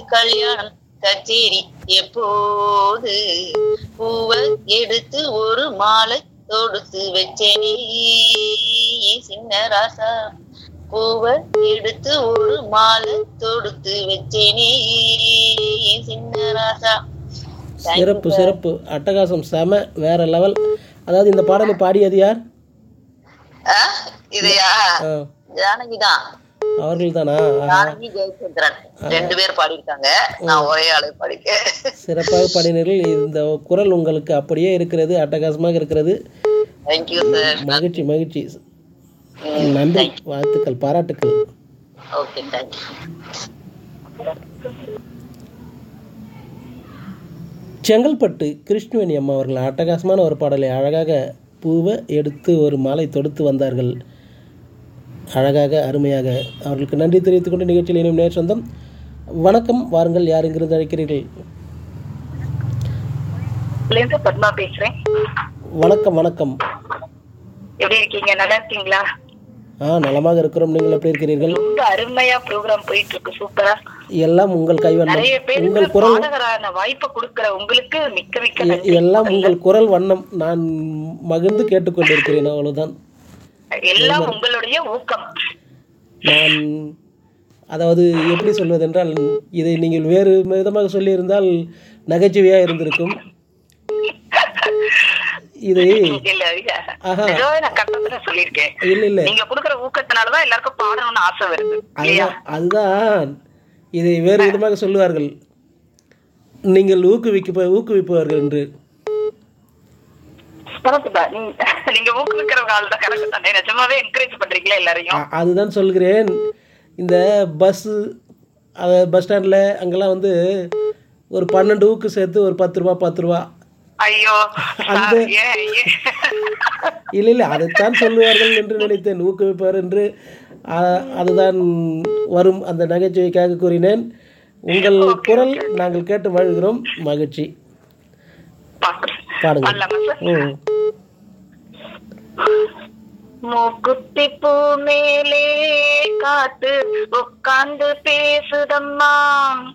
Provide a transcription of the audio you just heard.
கல்யாணம் கச்சேரி எப்போது பூவை எடுத்து ஒரு மாலை தொடுத்து வச்சேனே என் சின்ன ராசா பூவை எடுத்து ஒரு மாலை தொடுத்து வச்சேனே என் சின்ன ராசா Thank you, சிறப்பு sir. சிறப்பு அட்டகாசம் செம வேற லெவல் அதாவது இந்த பாடலை பாடியது யார் ஆ, இதையா ஆ, ஜானகி தான் அவர்கள் தானா ஜானகி ஜெயச்சந்திரன் ரெண்டு பேர் பாடியிருக்காங்க நான் ஒரே ஆளு பாடிக்க சிறப்பாக பாடினீர்கள் இந்த குரல் உங்களுக்கு அப்படியே இருக்கிறது அட்டகாசமாக இருக்கிறது தேங்க்யூ சார் மகிழ்ச்சி மகிழ்ச்சி நன்றி வாழ்த்துக்கள் பாராட்டுக்கள் ஓகே தேங்க்யூ செங்கல்பட்டு கிருஷ்ணவேணி அம்மா அவர்கள் அட்டகாசமான ஒரு பாடலை அழகாக பூவை எடுத்து ஒரு மாலை தொடுத்து வந்தார்கள் அழகாக அருமையாக அவர்களுக்கு நன்றி தெரிவித்துக் கொண்டு நிகழ்ச்சியில் இணையும் நேர் சொந்தம் வணக்கம் வாருங்கள் யார் எங்கிருந்து அழைக்கிறீர்கள் இருந்து பத்மா பேசுறேன் வணக்கம் வணக்கம் எப்படி இருக்கீங்க நல்லா இருக்கீங்களா ஆ நலமாக இருக்கிறோம் நீங்கள் எப்படி இருக்கிறீர்கள் ரொம்ப அருமையா ப்ரோக்ராம் போயிட்டு இருக்கு சூப்பரா எல்லாம் உங்கள் கைவண்ணம் நிறைய பேருக்கு உங்கள் குரல் பாடகரான வாய்ப்பை கொடுக்கிற உங்களுக்கு மிக்க மிக்க எ- நன்றி எல்லாம் உங்கள் குரல் வண்ணம் நான் மகிழ்ந்து கேட்டுக்கொண்டிருக்கிறேன் அவ்வளவுதான் எல்லாம் உங்களுடைய ஊக்கம் நான் அதாவது எப்படி சொல்வதென்றால் இதை நீங்கள் வேறு விதமாக சொல்லியிருந்தால் நகைச்சுவையாக இருந்திருக்கும் இதை இல்ல இல்ல ஆஹா. நிஜமாவே நான் கரெக்டா சொல்லியிருக்கேன் இல்லை இல்லை நீங்க கொடுக்கிற ஊக்கத்தினாலதான் எல்லாருக்கும் பாடணும்னு ஆசை வருது இல்லையா அதுதான் அதுதான் இதை வேறு விதமாக சொல்லுவார்கள் நீங்கள் ஊக்குவிக்க ஊக்குவிப்பவர்கள் என்று கரெக்ட் தான் நீங்க நீங்க ஊக்குவிக்கிறவங்க ஆள் தான் கரெக்ட் தானே நிஜமாவே என்கரேஜ் பண்றீங்களா எல்லாரையும் அ- அதுதான் சொல்கிறேன் இந்த பஸ்ஸு பஸ் ஸ்டாண்டில் அங்கெல்லாம் வந்து ஒரு பன்னெண்டு ஊக்கு சேர்த்து ஒரு பத்து ரூபா பத்து ரூபா ஐயோ அந்த- சார், ஏன் ஏன்? இல்லை இல்லை அதைத்தான் சொல்லுவார்கள் என்று நினைத்தேன் ஊக்குவிப்பார் என்று ஆ, அதுதான் வரும் அந்த நகைச்சுவைக்காக கூறினேன் உங்கள் குரல் நாங்கள் கேட்டு மகிழ்கிறோம் மகிழ்ச்சி பாக்குறேன். பாடுங்க பண்ணலாமா சார் ம் மூக்குத்தி பூ மேலே காத்து உட்கார்ந்து பேசுதம்மா